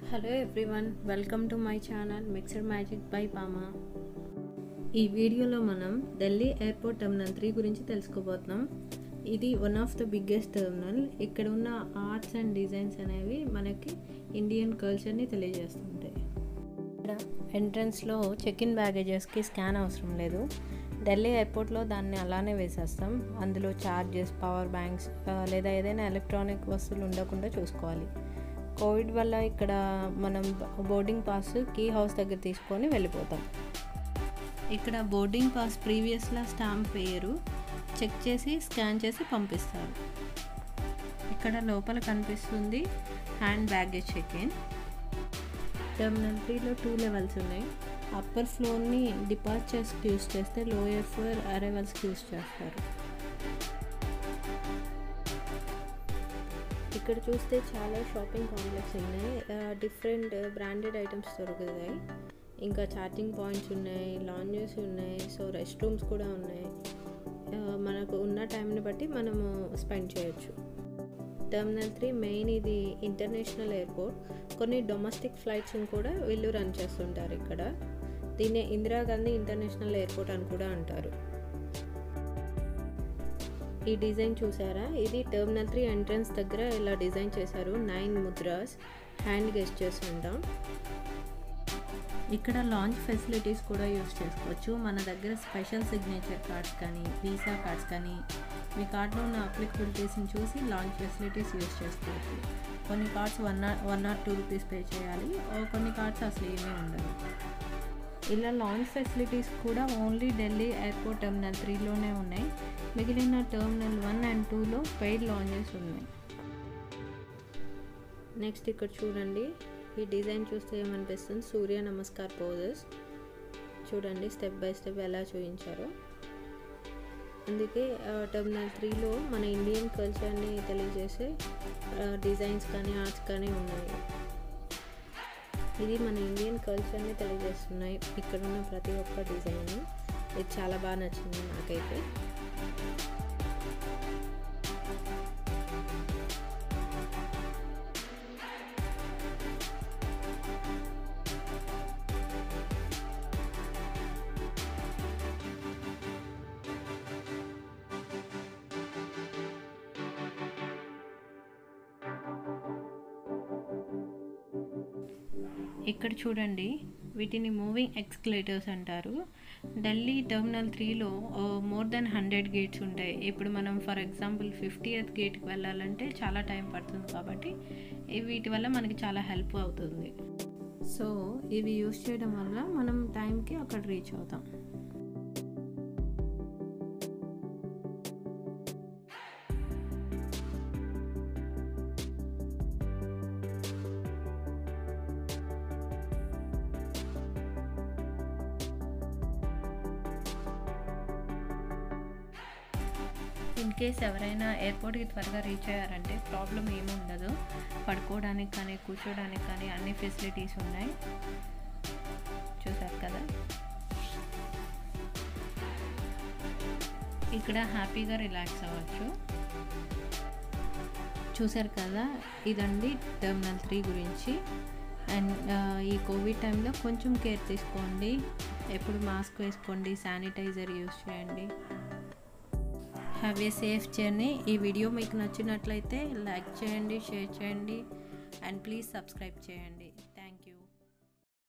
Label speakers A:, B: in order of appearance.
A: hello everyone welcome to my channel mixer magic by పామా ఈ వీడియోలో మనం ఢిల్లీ ఎయిర్పోర్ట్ టెర్మినల్ త్రీ గురించి తెలుసుకోబోతున్నాం ఇది one of the biggest terminal ఇక్కడ ఉన్న ఆర్ట్స్ అండ్ డిజైన్స్ అనేవి మనకి ఇండియన్ కల్చర్ని తెలియజేస్తుంటాయి ఇక్కడ ఎంట్రన్స్లో చెక్ ఇన్ బ్యాగేజెస్కి స్కాన్ అవసరం లేదు ఢిల్లీ ఎయిర్పోర్ట్లో దాన్ని అలానే వేసేస్తాం అందులో ఛార్జెస్ పవర్ బ్యాంక్స్ లేదా ఏదైనా ఎలక్ట్రానిక్ వస్తువులు ఉండకుండా చూసుకోవాలి కోవిడ్ వల్ల ఇక్కడ మనం బోర్డింగ్ పాస్ కీ హౌస్ దగ్గర తీసుకొని వెళ్ళిపోతాం ఇక్కడ బోర్డింగ్ పాస్ ప్రీవియస్లా స్టాంప్ వేయరు చెక్ చేసి స్కాన్ చేసి పంపిస్తారు ఇక్కడ లోపల కనిపిస్తుంది hand baggage check in terminal త్రీలో టూ లెవెల్స్ ఉన్నాయి అప్పర్ ఫ్లోర్ని డిపార్చర్స్కి యూస్ చేస్తే లోయర్ ఫ్లోర్ అరైవల్స్కి యూస్ చేస్తారు ఇక్కడ చూస్తే చాలా షాపింగ్ కాంప్లెక్స్ ఉన్నాయి డిఫరెంట్ బ్రాండెడ్ ఐటమ్స్ దొరుకుతాయి ఇంకా ఛార్జింగ్ పాయింట్స్ ఉన్నాయి లాంజెస్ ఉన్నాయి సో రెస్ట్ రూమ్స్ కూడా ఉన్నాయి మనకు ఉన్న టైంని బట్టి మనము స్పెండ్ చేయొచ్చు టెర్మినల్ త్రీ మెయిన్ ఇది ఇంటర్నేషనల్ ఎయిర్పోర్ట్ కొన్ని డొమెస్టిక్ ఫ్లైట్స్ని కూడా వీళ్ళు రన్ చేస్తుంటారు ఇక్కడ దీన్ని ఇందిరాగాంధీ ఇంటర్నేషనల్ ఎయిర్పోర్ట్ అని కూడా అంటారు ఈ డిజైన్ చూసారా ఇది టెర్మినల్ త్రీ ఎంట్రన్స్ దగ్గర ఇలా డిజైన్ చేశారు నైన్ ముద్రాస్ హ్యాండ్ గెస్టర్స్ అంటాం ఇక్కడ లాంచ్ ఫెసిలిటీస్ కూడా యూస్ చేసుకోవచ్చు మన దగ్గర స్పెషల్ సిగ్నేచర్ కార్డ్స్ కానీ వీసా కార్డ్స్ కానీ మీ కార్డులో ఉన్న అప్లికబిలిటీస్ని చూసి లాంచ్ ఫెసిలిటీస్ యూస్ చేసుకోవచ్చు కొన్ని cards one not one not two rupees pay చేయాలి కొన్ని కార్డ్స్ అసలు ఏమీ ఉండవు ఇలా లాంచ్ ఫెసిలిటీస్ కూడా ఓన్లీ ఢిల్లీ ఎయిర్పోర్ట్ టెర్మినల్ త్రీలోనే ఉన్నాయి మిగిలిన టెర్మినల్ వన్ అండ్ టూలో పెయిడ్ లాంచెస్ ఉన్నాయి నెక్స్ట్ ఇక్కడ చూడండి ఈ డిజైన్ చూస్తే ఏమనిపిస్తుంది సూర్య నమస్కార్ పోజెస్ చూడండి స్టెప్ బై స్టెప్ ఎలా చూపించారో అందుకే టెర్మినల్ త్రీలో మన ఇండియన్ కల్చర్ని తెలియజేసే డిజైన్స్ కానీ ఆర్ట్స్ కానీ ఉన్నాయి ఇది మన ఇండియన్ కల్చర్ని తెలియజేస్తున్నాయి ఇక్కడ ఉన్న ప్రతి ఒక్క డిజైన్ ఇది చాలా బాగా నచ్చింది నాకైతే ఇక్కడ చూడండి వీటిని మూవింగ్ ఎక్స్కలేటర్స్ అంటారు ఢిల్లీ టెర్మినల్ త్రీలో మోర్ దెన్ హండ్రెడ్ గేట్స్ ఉంటాయి ఇప్పుడు మనం ఫర్ ఎగ్జాంపుల్ ఫిఫ్టీయత్ గేట్కి వెళ్ళాలంటే చాలా టైం పడుతుంది కాబట్టి వీటి వల్ల మనకి చాలా హెల్ప్ అవుతుంది సో ఇవి యూస్ చేయడం వల్ల మనం టైంకి అక్కడ రీచ్ అవుతాం ఇన్ కేస్ ఎవరైనా ఎయిర్పోర్ట్కి త్వరగా రీచ్ అయ్యారంటే ప్రాబ్లం ఏమి ఉండదు పడుకోవడానికి కానీ కూర్చోడానికి కానీ అన్ని ఫెసిలిటీస్ ఉన్నాయి చూసారు కదా ఇక్కడ హ్యాపీగా రిలాక్స్ అవ్వచ్చు చూసారు కదా ఇదండి టెర్మినల్ త్రీ గురించి అండ్ ఈ కోవిడ్ టైంలో కొంచెం కేర్ తీసుకోండి ఎప్పుడు మాస్క్ వేసుకోండి శానిటైజర్ యూస్ చేయండి హ్యావ్ ఏ సేఫ్ జర్నీ ఈ వీడియో మీకు నచ్చినట్లయితే లైక్ చేయండి షేర్ చేయండి అండ్ ప్లీజ్ సబ్స్క్రైబ్ చేయండి థ్యాంక్ యూ